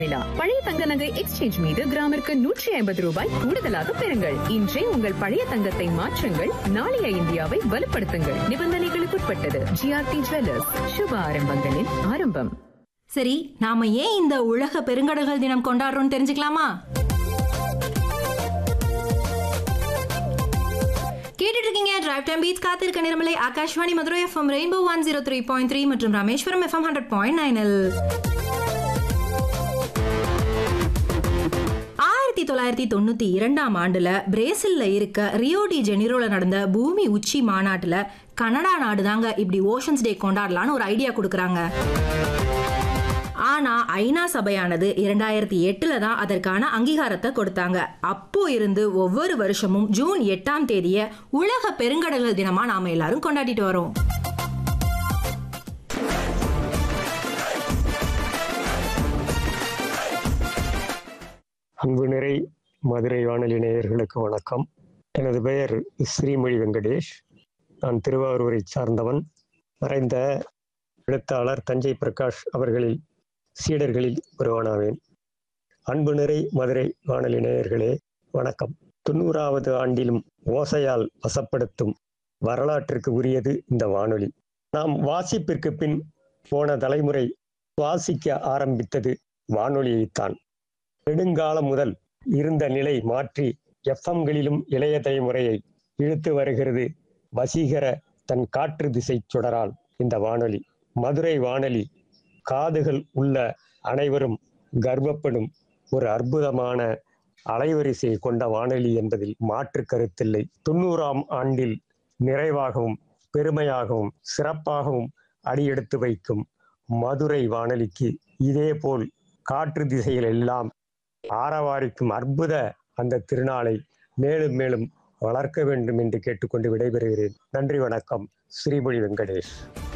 விழா பழைய தங்க நகை எக்ஸ்சேஞ்ச் மீது கிராமிற்கு நூற்றி ஐம்பது ரூபாய் கூடுதலாக பெறுங்கள் இன்றே உங்கள் பழைய தங்கத்தை மாற்றுங்கள் நாளைய இந்தியாவை வலுப்படுத்துங்கள் நிபந்தனைகளுக்குட்பட்டது ஜிஆர்டி ஜுவல்லர்ஸ் சுப ஆரம்பங்களின் ஆரம்பம் சரி நாம ஏன் இந்த உலக பெருங்கடல்கள் தினம் கொண்டாடுறோம்னு தெரிஞ்சுக்கலாமா கேட்டுட்டு இருக்கீங்க டிரைவ் டைம் பீச் காத்திருக்க நிறமலை Akashvani Madurai FM rainbow one zero three point three மற்றும் ராமேஸ்வரம் எஃப்எம் ஹண்ட்ரட் பாயிண்ட் நைனில் ஆயிரத்தி தொள்ளாயிரத்தி தொண்ணூத்தி இரண்டாம் ஆண்டுல பிரேசில்ல இருக்க ரியோ டி ஜெனிரோல நடந்த பூமி உச்சி மாநாட்டுல கனடா நாடு தாங்க இப்படி ஓஷன்ஸ் டே கொண்டாடலான்னு ஒரு ஐடியா கொடுக்குறாங்க ஆனா ஐநா சபையானது இரண்டாயிரத்தி எட்டுல தான் அதற்கான அங்கீகாரத்தை கொடுத்தாங்க அப்போ இருந்து ஒவ்வொரு வருஷமும் ஜூன் எட்டாம் தேதிய உலக பெருங்கடல்கள் தினமா நாம எல்லாரும் கொண்டாடிட்டு வரோம் அன்பு நிறை மதுரை வானொலி நேயர்களுக்கு வணக்கம் எனது பெயர் ஸ்ரீமொழி வெங்கடேஷ் நான் திருவாரூரை சார்ந்தவன் மறைந்த எழுத்தாளர் தஞ்சை பிரகாஷ் அவர்களில் சீடர்களில் ஒருவனாவேன் அன்பு நிறை மதுரை வானொலி நேயர்களே வணக்கம் தொண்ணூறாவது ஆண்டிலும் ஓசையால் வசப்படுத்தும் வரலாற்றிற்கு உரியது இந்த வானொலி நாம் வாசிப்பிற்கு பின் போன தலைமுறை சுவாசிக்க ஆரம்பித்தது வானொலியைத்தான் நெடுங்காலம் முதல் இருந்த நிலை மாற்றி எஃப்எம்களிலும் இளைய தலைமுறையை இழுத்து வருகிறது வசீகர தன் காற்று திசை சுடரால் இந்த வானொலி மதுரை வானொலி காதுகள் உள்ள அனைவரும் கர்வப்படும் ஒரு அற்புதமான அலைவரிசையை கொண்ட வானொலி என்பதில் மாற்று கருத்தில்லை தொண்ணூறாம் ஆண்டில் நிறைவாகவும் பெருமையாகவும் சிறப்பாகவும் அடியெடுத்து வைக்கும் மதுரை வானொலிக்கு இதேபோல் காற்று திசையில் எல்லாம் ஆரவாரிக்கும் அற்புத அந்த திருநாளை மேலும் மேலும் வளர்க்க வேண்டும் என்று கேட்டுக்கொண்டு விடைபெறுகிறேன் நன்றி வணக்கம் ஸ்ரீமொழி வெங்கடேஷ்